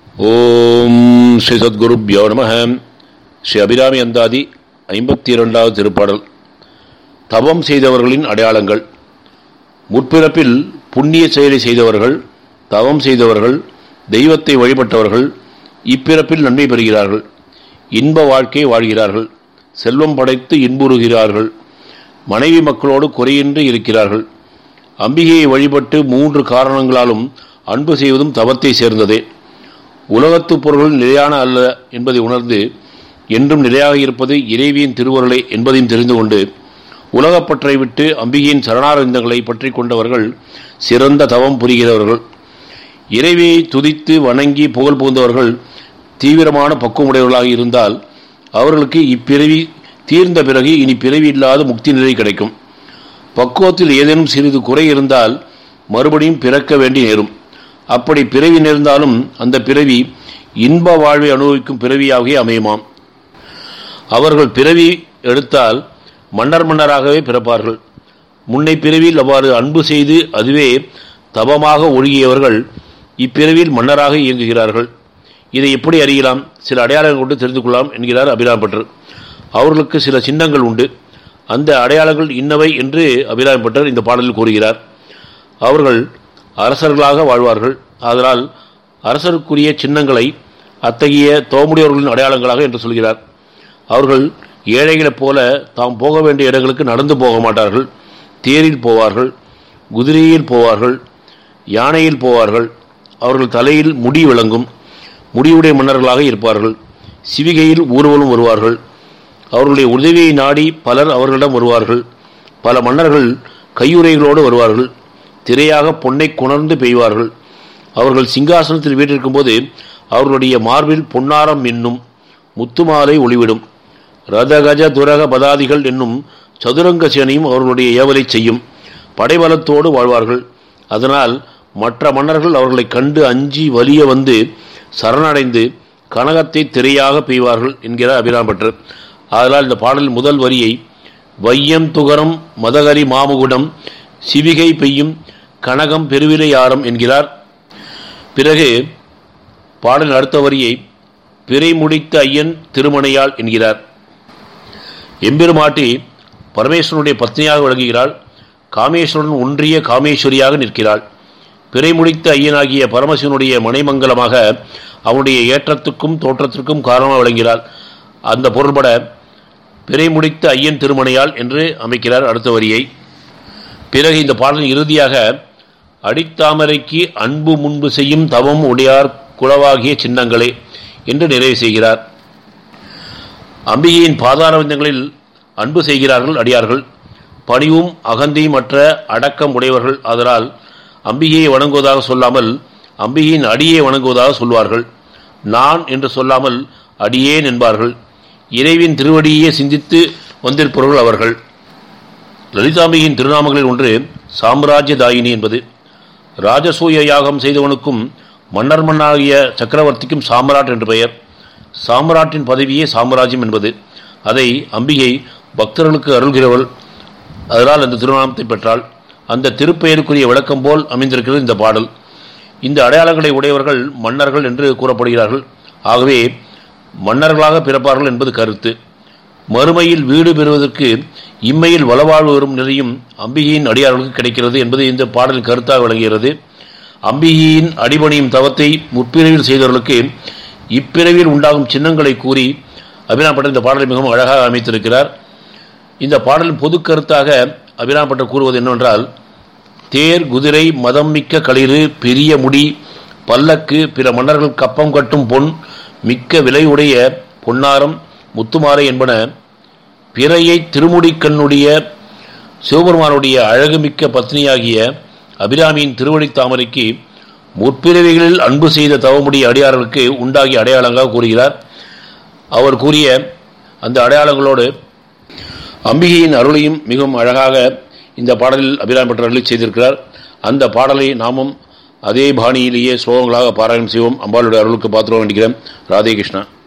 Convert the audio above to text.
ஓம் ஸ்ரீ சத்குருப்யோ நம ஸ்ரீ அபிராமி அந்தாதி ஐம்பத்தி இரண்டாவது திருப்பாடல் தவம் செய்தவர்களின் அடையாளங்கள் முற்பிறப்பில் புண்ணிய செயலை செய்தவர்கள் தவம் செய்தவர்கள் தெய்வத்தை வழிபட்டவர்கள் இப்பிறப்பில் நன்மை பெறுகிறார்கள் இன்ப வாழ்க்கை வாழ்கிறார்கள் செல்வம் படைத்து இன்புறுகிறார்கள் மனைவி மக்களோடு குறையின்றி இருக்கிறார்கள் அம்பிகையை வழிபட்டு மூன்று காரணங்களாலும் அன்பு செய்வதும் தவத்தை சேர்ந்ததே உலகத்து பொருள்கள் நிலையான அல்ல என்பதை உணர்ந்து என்றும் நிலையாக இருப்பது இறைவியின் திருவருளை என்பதையும் தெரிந்து கொண்டு உலகப்பற்றை விட்டு அம்பிகையின் சரணாரவிந்தங்களை பற்றி கொண்டவர்கள் சிறந்த தவம் புரிகிறவர்கள் இறைவியை துதித்து வணங்கி புகழ் புகுந்தவர்கள் தீவிரமான பக்குவமுடையவர்களாக இருந்தால் அவர்களுக்கு இப்பிறவி தீர்ந்த பிறகு இனி பிறவி இல்லாத முக்தி நிலை கிடைக்கும் பக்குவத்தில் ஏதேனும் சிறிது குறை இருந்தால் மறுபடியும் பிறக்க வேண்டி நேரும் அப்படி பிறவி நேர்ந்தாலும் அந்த பிறவி இன்ப வாழ்வை அனுபவிக்கும் பிறவியாகவே அமையுமாம் அவர்கள் பிறவி எடுத்தால் மன்னர் மன்னராகவே பிறப்பார்கள் முன்னை பிறவியில் அவ்வாறு அன்பு செய்து அதுவே தவமாக ஒழுகியவர்கள் இப்பிறவியில் மன்னராக இயங்குகிறார்கள் இதை எப்படி அறியலாம் சில அடையாளங்கள் கொண்டு தெரிந்து கொள்ளலாம் என்கிறார் அபிராம் பட்டர் அவர்களுக்கு சில சின்னங்கள் உண்டு அந்த அடையாளங்கள் இன்னவை என்று அபிராம் பட்டர் இந்த பாடலில் கூறுகிறார் அவர்கள் அரசர்களாக வாழ்வார்கள் அதனால் அரசருக்குரிய சின்னங்களை அத்தகைய தோமுடையவர்களின் அடையாளங்களாக என்று சொல்கிறார் அவர்கள் ஏழைகளைப் போல தாம் போக வேண்டிய இடங்களுக்கு நடந்து போக மாட்டார்கள் தேரில் போவார்கள் குதிரையில் போவார்கள் யானையில் போவார்கள் அவர்கள் தலையில் முடி விளங்கும் முடிவுடைய மன்னர்களாக இருப்பார்கள் சிவிகையில் ஊர்வலம் வருவார்கள் அவர்களுடைய உதவியை நாடி பலர் அவர்களிடம் வருவார்கள் பல மன்னர்கள் கையுறைகளோடு வருவார்கள் திரையாக பொன்னை குணர்ந்து பெய்வார்கள் அவர்கள் சிங்காசனத்தில் வீட்டிருக்கும் போது அவர்களுடைய மார்பில் பொன்னாரம் என்னும் முத்துமாலை ஒளிவிடும் ரதகஜ துரக பதாதிகள் என்னும் சதுரங்க சேனையும் அவர்களுடைய ஏவலை செய்யும் படைபலத்தோடு வாழ்வார்கள் அதனால் மற்ற மன்னர்கள் அவர்களை கண்டு அஞ்சி வலிய வந்து சரணடைந்து கனகத்தை திரையாக பெய்வார்கள் என்கிறார் அபிராம்பட்டர் அதனால் இந்த பாடல் முதல் வரியை வையம் துகரம் மதகரி மாமுகுடம் சிவிகை பெய்யும் கனகம் பெருவிலையாரம் என்கிறார் பிறகு பாடல் அடுத்த வரியை பிறை முடித்த ஐயன் திருமணையாள் என்கிறார் எம்பெருமாட்டி பரமேஸ்வரனுடைய பத்னியாக விளங்குகிறாள் காமேஸ்வரன் ஒன்றிய காமேஸ்வரியாக நிற்கிறாள் பிறை முடித்த ஐயனாகிய பரமசிவனுடைய மனைமங்கலமாக அவனுடைய ஏற்றத்துக்கும் தோற்றத்திற்கும் காரணமாக விளங்கிறாள் அந்த பொருள்பட பிறை முடித்த ஐயன் திருமணையாள் என்று அமைக்கிறார் அடுத்த வரியை பிறகு இந்த பாடலின் இறுதியாக அடித்தாமரைக்கு அன்பு முன்பு செய்யும் தவம் உடையார் குளவாகிய சின்னங்களே என்று நிறைவு செய்கிறார் அம்பிகையின் பாதாரவிந்தங்களில் அன்பு செய்கிறார்கள் அடியார்கள் பணிவும் அகந்தையும் மற்ற அடக்கம் உடையவர்கள் அதனால் அம்பிகையை வணங்குவதாக சொல்லாமல் அம்பிகையின் அடியை வணங்குவதாக சொல்வார்கள் நான் என்று சொல்லாமல் அடியேன் என்பார்கள் இறைவின் திருவடியே சிந்தித்து வந்திருப்பவர்கள் அவர்கள் லலிதாம்பிகையின் திருநாமங்களில் ஒன்று சாம்ராஜ்ய தாயினி என்பது ராஜசூய யாகம் செய்தவனுக்கும் மன்னர் மன்னாகிய சக்கரவர்த்திக்கும் சாம்ராட் என்று பெயர் சாம்ராட்டின் பதவியே சாம்ராஜ்யம் என்பது அதை அம்பிகை பக்தர்களுக்கு அருள்கிறவள் அதனால் அந்த திருநாமத்தை பெற்றாள் அந்த திருப்பெயருக்குரிய விளக்கம் போல் அமைந்திருக்கிறது இந்த பாடல் இந்த அடையாளங்களை உடையவர்கள் மன்னர்கள் என்று கூறப்படுகிறார்கள் ஆகவே மன்னர்களாக பிறப்பார்கள் என்பது கருத்து மறுமையில் வீடு பெறுவதற்கு இம்மையில் வளவாழ்வு வரும் நிலையும் அம்பிகையின் அடியார்களுக்கு கிடைக்கிறது என்பது இந்த பாடலின் கருத்தாக விளங்குகிறது அம்பிகையின் அடிபணியும் தவத்தை முற்பிறவில் செய்தவர்களுக்கு இப்பிறவியில் உண்டாகும் சின்னங்களை கூறி அபிராம்பட்டர் இந்த பாடலை மிகவும் அழகாக அமைத்திருக்கிறார் இந்த பாடலின் பொது கருத்தாக அபிராம்பட்டர் கூறுவது என்னவென்றால் தேர் குதிரை மதம் மிக்க களிறு பெரிய முடி பல்லக்கு பிற மன்னர்கள் கப்பம் கட்டும் பொன் மிக்க விலையுடைய பொன்னாரம் முத்துமாலை என்பன பிறையை திருமுடிக்கண்ணுடைய சிவபெருமானுடைய அழகுமிக்க பத்னியாகிய அபிராமியின் திருவடி தாமரைக்கு முற்பிறவிகளில் அன்பு செய்த தவமுடைய அடியார்களுக்கு உண்டாகிய அடையாளங்களாக கூறுகிறார் அவர் கூறிய அந்த அடையாளங்களோடு அம்பிகையின் அருளையும் மிகவும் அழகாக இந்த பாடலில் அபிராம் பெற்றவர்களை செய்திருக்கிறார் அந்த பாடலை நாமும் அதே பாணியிலேயே ஸ்லோகங்களாக பாராயணம் செய்வோம் அம்பாளுடைய அருளுக்கு பாத்திரம் வேண்டிக்கிறேன் ராதே கிருஷ்ணா